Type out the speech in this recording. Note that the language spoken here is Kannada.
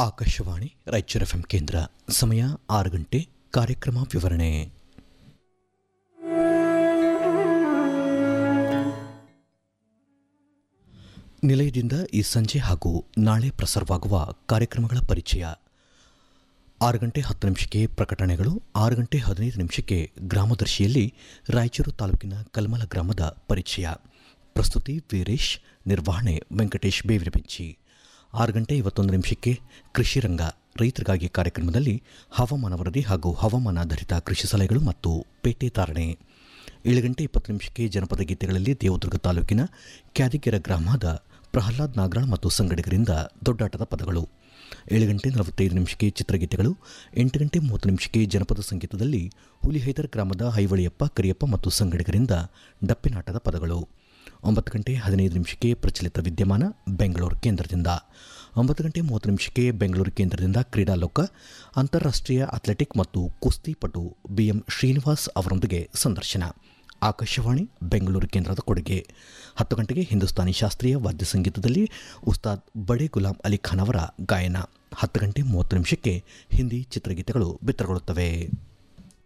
ಆಕಾಶವಾಣಿ ರಾಯಚೂರು ಎಫ್ಎಂ ಕೇಂದ್ರ ಸಮಯ ಆರು ಗಂಟೆ ಕಾರ್ಯಕ್ರಮ ವಿವರಣೆ ನಿಲಯದಿಂದ ಈ ಸಂಜೆ ಹಾಗೂ ನಾಳೆ ಪ್ರಸಾರವಾಗುವ ಕಾರ್ಯಕ್ರಮಗಳ ಪರಿಚಯ ಆರು ಗಂಟೆ ಹತ್ತು ನಿಮಿಷಕ್ಕೆ ಪ್ರಕಟಣೆಗಳು ಆರು ಗಂಟೆ ಹದಿನೈದು ನಿಮಿಷಕ್ಕೆ ಗ್ರಾಮದರ್ಶಿಯಲ್ಲಿ ರಾಯಚೂರು ತಾಲೂಕಿನ ಕಲ್ಮಲ ಗ್ರಾಮದ ಪರಿಚಯ ಪ್ರಸ್ತುತಿ ವೀರೇಶ್ ನಿರ್ವಹಣೆ ವೆಂಕಟೇಶ್ ಬೇವಿರಬೆಂಚಿ ಆರು ಗಂಟೆ ಇವತ್ತೊಂದು ನಿಮಿಷಕ್ಕೆ ಕೃಷಿ ರಂಗ ರೈತರಿಗಾಗಿ ಕಾರ್ಯಕ್ರಮದಲ್ಲಿ ಹವಾಮಾನ ವರದಿ ಹಾಗೂ ಹವಾಮಾನಾಧಾರಿತ ಕೃಷಿ ಸಲಹೆಗಳು ಮತ್ತು ಪೇಟೆ ತಾರಣೆ ಏಳು ಗಂಟೆ ಇಪ್ಪತ್ತು ನಿಮಿಷಕ್ಕೆ ಜನಪದ ಗೀತೆಗಳಲ್ಲಿ ದೇವದುರ್ಗ ತಾಲೂಕಿನ ಕ್ಯಾದಿಗೆರ ಗ್ರಾಮದ ಪ್ರಹ್ಲಾದ್ ನಾಗರಾಳ್ ಮತ್ತು ಸಂಗಡಿಗರಿಂದ ದೊಡ್ಡಾಟದ ಪದಗಳು ಏಳು ಗಂಟೆ ನಲವತ್ತೈದು ನಿಮಿಷಕ್ಕೆ ಚಿತ್ರಗೀತೆಗಳು ಎಂಟು ಗಂಟೆ ಮೂವತ್ತು ನಿಮಿಷಕ್ಕೆ ಜನಪದ ಸಂಗೀತದಲ್ಲಿ ಹುಲಿಹೈದರ್ ಗ್ರಾಮದ ಹೈವಳಿಯಪ್ಪ ಕರಿಯಪ್ಪ ಮತ್ತು ಸಂಗಡಿಗರಿಂದ ಡಪ್ಪಿನಾಟದ ಪದಗಳು ಒಂಬತ್ತು ಗಂಟೆ ಹದಿನೈದು ನಿಮಿಷಕ್ಕೆ ಪ್ರಚಲಿತ ವಿದ್ಯಮಾನ ಬೆಂಗಳೂರು ಕೇಂದ್ರದಿಂದ ಒಂಬತ್ತು ಗಂಟೆ ಮೂವತ್ತು ನಿಮಿಷಕ್ಕೆ ಬೆಂಗಳೂರು ಕೇಂದ್ರದಿಂದ ಕ್ರೀಡಾಲೋಕ ಅಂತಾರಾಷ್ಟ್ರೀಯ ಅಥ್ಲೆಟಿಕ್ ಮತ್ತು ಕುಸ್ತಿಪಟು ಬಿಎಂ ಶ್ರೀನಿವಾಸ್ ಅವರೊಂದಿಗೆ ಸಂದರ್ಶನ ಆಕಾಶವಾಣಿ ಬೆಂಗಳೂರು ಕೇಂದ್ರದ ಕೊಡುಗೆ ಹತ್ತು ಗಂಟೆಗೆ ಹಿಂದೂಸ್ತಾನಿ ಶಾಸ್ತ್ರೀಯ ವಾದ್ಯ ಸಂಗೀತದಲ್ಲಿ ಉಸ್ತಾದ್ ಬಡೆ ಗುಲಾಂ ಅಲಿ ಖಾನ್ ಅವರ ಗಾಯನ ಹತ್ತು ಗಂಟೆ ಮೂವತ್ತು ನಿಮಿಷಕ್ಕೆ ಹಿಂದಿ ಚಿತ್ರಗೀತೆಗಳು ಬಿತ್ತರಗೊಳ್ಳುತ್ತವೆ